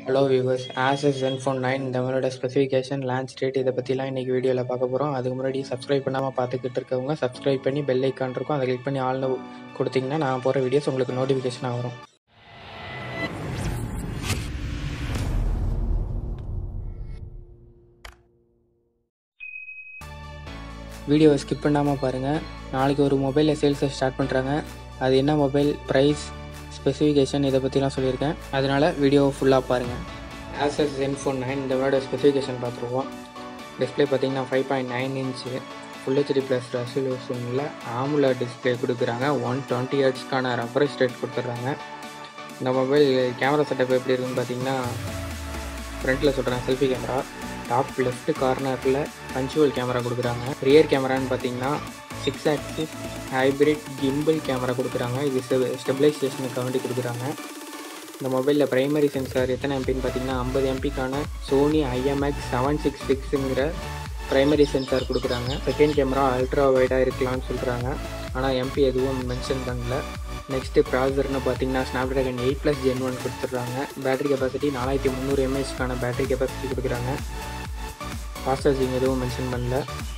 hello viewers Asus Zenfone nine இந்த மாதிரியோட specification launch rate இதை பற்றிலாம் இன்றைக்கி வீடியோவில் பார்க்க போகிறோம் அதுக்கு முன்னாடி சப்ஸ்கிரைப் பண்ணாமல் பார்த்துக்கிட்டு இருக்கவங்க சப்ஸ்கிரைப் பண்ணி பெல் ஐக்கான் இருக்கும் அதை கிளிக் பண்ணி ஆள்னு கொடுத்தீங்கன்னா நான் போகிற வீடியோஸ் உங்களுக்கு நோட்டிஃபிகேஷனாக வரும் வீடியோவை ஸ்கிப் பண்ணாமல் பாருங்கள் நாளைக்கு ஒரு மொபைலில் சேல்ஸை ஸ்டார்ட் பண்ணுறாங்க அது என்ன மொபைல் ப்ரைஸ் ஸ்பெசிஃபிகேஷன் இதை பற்றிலாம் சொல்லியிருக்கேன் அதனால் வீடியோவை ஃபுல்லாக பாருங்கள் ஆசஸ் ஜென்ஃபோன் நைன் இந்த விட ஸ்பெசிஃபிகேஷன் பார்த்துருவோம் டிஸ்பிளே பார்த்தீங்கன்னா five point nine inch full HD plus ரெசல்யூஷனில் ஆமுலா டிஸ்பிளே கொடுக்குறாங்க ஒன் டுவெண்ட்டி ஹெட்ஸ்க்கான ரெஃப்ரெஷ் ரேட் கொடுத்துட்றாங்க இந்த மொபைல் கேமரா செட்டப் எப்படி இருக்குன்னு பார்த்தீங்கன்னா ஃப்ரண்ட்டில் சொல்கிறேன் செல்ஃபி கேமரா டாப் லெஃப்ட் கார்னரில் பஞ்சுவல் கேமரா கொடுக்குறாங்க ரியர் கேமரான்னு பார்த்தீங்கன்னா six axis hybrid gimbal camera கொடுக்குறாங்க இது ஸ்டெபிலைசேஷனுக்கு வேண்டி கொடுக்குறாங்க இந்த மொபைலில் ப்ரைமரி சென்சார் எத்தனை எம்பின்னு பார்த்தீங்கன்னா ஐம்பது எம்பிக்கான சோனி ஐஎம்எக்ஸ் செவன் சிக்ஸ் சிக்ஸுங்கிற ப்ரைமரி சென்சார் கொடுக்குறாங்க செகண்ட் கேமரா அல்ட்ரா வைடாக இருக்கலாம்னு சொல்கிறாங்க ஆனால் எம்பி எதுவும் மென்ஷன் பண்ணல நெக்ஸ்ட்டு ப்ராசர்னு பார்த்தீங்கன்னா Snapdragon eight plus gen one கொடுத்துட்றாங்க பேட்டரி கெப்பாசிட்டி நாலாயிரத்தி முந்நூறு எம்ஏஹெச்க்கான பேட்டரி கெப்பாசிட்டி கொடுக்குறாங்க ஃபாஸ்ட் சார்ஜிங் எதுவும் மென்ஷன் பண்ணல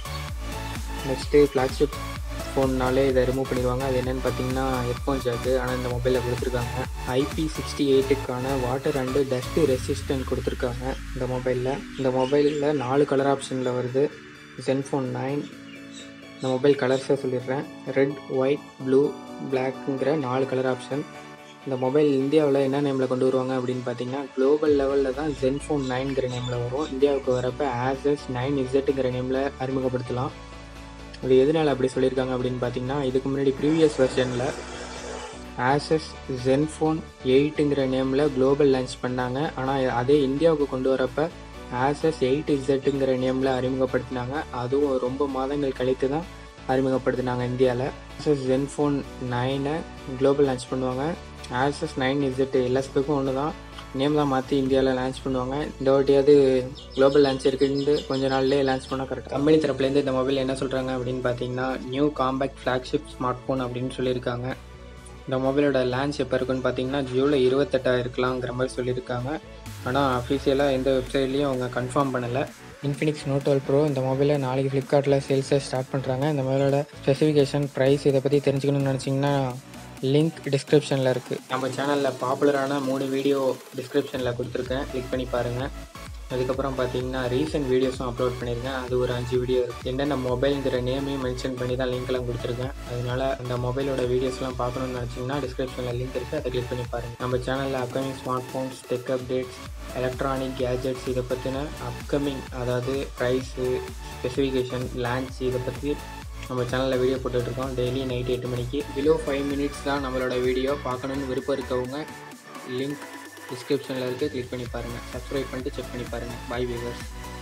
நெக்ஸ்ட்டு ஃப்ளாக்ஷிப் ஃபோன்னாலே இதை ரிமூவ் பண்ணிடுவாங்க அது என்னென்னு பார்த்தீங்கன்னா ஹெட்ஃபோன் ஜாக்கு ஆனால் இந்த மொபைலில் கொடுத்துருக்காங்க ஐபி சிக்ஸ்டி எயிட்டுக்கான வாட்டர் அண்டு டஸ்ட் ரெசிஸ்டன்ட் கொடுத்துருக்காங்க இந்த மொபைலில் இந்த மொபைலில் நாலு கலர் ஆப்ஷனில் வருது ஜென்ஃபோன் நைன் இந்த மொபைல் கலர்ஸை சொல்லிடுறேன் ரெட் ஒயிட் ப்ளூ பிளாக்குங்கிற நாலு கலர் ஆப்ஷன் இந்த மொபைல் இந்தியாவில் என்ன நேமில் கொண்டு வருவாங்க அப்படின்னு பார்த்தீங்கன்னா குளோபல் லெவலில் தான் ஜென்ஃபோன் நைன்கிற நேமில் வரும் இந்தியாவுக்கு வரப்போ ஆசஸ் நைன் இசட்டுங்கிற நேமில் அறிமுகப்படுத்தலாம் இது எதனால் அப்படி சொல்லியிருக்காங்க அப்படின்னு பார்த்தீங்கன்னா இதுக்கு முன்னாடி ப்ரீவியஸ் வெர்ஷனில் ஆசஸ் ஜென்ஃபோன் எயிட்டுங்கிற நேமில் குளோபல் லான்ச் பண்ணாங்க ஆனால் அதே இந்தியாவுக்கு கொண்டு வரப்போ ஆசஸ் எயிட் இசட்டுங்கிற நேமில் அறிமுகப்படுத்தினாங்க அதுவும் ரொம்ப மாதங்கள் கழித்து தான் அறிமுகப்படுத்தினாங்க இந்தியாவில் ஆசஸ் ஜென்ஃபோன் நைனை குளோபல் லான்ச் பண்ணுவாங்க ஆசஸ் நைன் இசட் எல்லா ஸ்பெக்கும் ஒன்று தான் நேம் தான் மாற்றி இந்தியாவில் லான்ச் பண்ணுவாங்க இந்த வாட்டியாவது குளோபல் லான்ச் இருக்குன்னு கொஞ்ச நாள்லேயே லான்ச் பண்ணால் கரெக்டாக கம்பெனி தரப்புலேருந்து இந்த மொபைல் என்ன சொல்கிறாங்க அப்படின்னு பார்த்தீங்கன்னா new compact flagship smartphone அப்படின்னு சொல்லியிருக்காங்க இந்த மொபைலோட லான்ச் எப்போ இருக்குன்னு பார்த்தீங்கன்னா ஜூலை இருபத்தெட்டா இருக்கலாங்கிற மாதிரி சொல்லியிருக்காங்க ஆனால் அஃபீஷியலாக எந்த வெப்சைட்லேயும் அவங்க கன்ஃபார்ம் பண்ணலை இன்ஃபினிக்ஸ் நோட் டுவெல் ப்ரோ இந்த மொபைலை நாளைக்கு ஃப்ளிப்கார்ட்டில் சேல்ஸை ஸ்டார்ட் பண்ணுறாங்க இந்த மொபைலோட ஸ்பெசிஃபிகேஷன் ப்ரைஸ் இதை பற்றி தெரிஞ்சுக்கணும்னு நினச்சிங்கன்னா லிங்க் டிஸ்கிரிப்ஷனில் இருக்குது நம்ம சேனலில் பாப்புலரான மூணு வீடியோ டிஸ்கிரிப்ஷனில் கொடுத்துருக்கேன் கிளிக் பண்ணி பாருங்கள் அதுக்கப்புறம் பார்த்தீங்கன்னா ரீசெண்ட் வீடியோஸும் அப்லோட் பண்ணியிருக்கேன் அது ஒரு அஞ்சு வீடியோ இருக்குது என்னென்ன மொபைலுங்கிற நேமையும் மென்ஷன் பண்ணி தான் லிங்க்லாம் கொடுத்துருக்கேன் அதனால அந்த மொபைலோட வீடியோஸ்லாம் பார்க்கணும்னு நினச்சிங்கன்னா டிஸ்கிரிப்ஷனில் லிங்க் இருக்குது அதை கிளிக் பண்ணி பாருங்கள் நம்ம சேனலில் upcoming smartphones tech updates electronic gadgets இதை பற்றின அப்கமிங் அதாவது ப்ரைஸு ஸ்பெசிஃபிகேஷன் லான்ச் இதை பற்றி நம்ம சேனலில் வீடியோ போட்டுட்ருக்கோம் டெய்லி நைட் எட்டு மணிக்கு பிலோ ஃபைவ் மினிட்ஸ் தான் நம்மளோட வீடியோ பார்க்கணுன்னு விருப்பம் இருக்கவங்க லிங்க் டிஸ்கிரிப்ஷனில் இருக்குது கிளிக் பண்ணி பாருங்கள் சப்ஸ்கிரைப் பண்ணிட்டு செக் பண்ணி பாருங்கள் பாய் வியூவர்ஸ்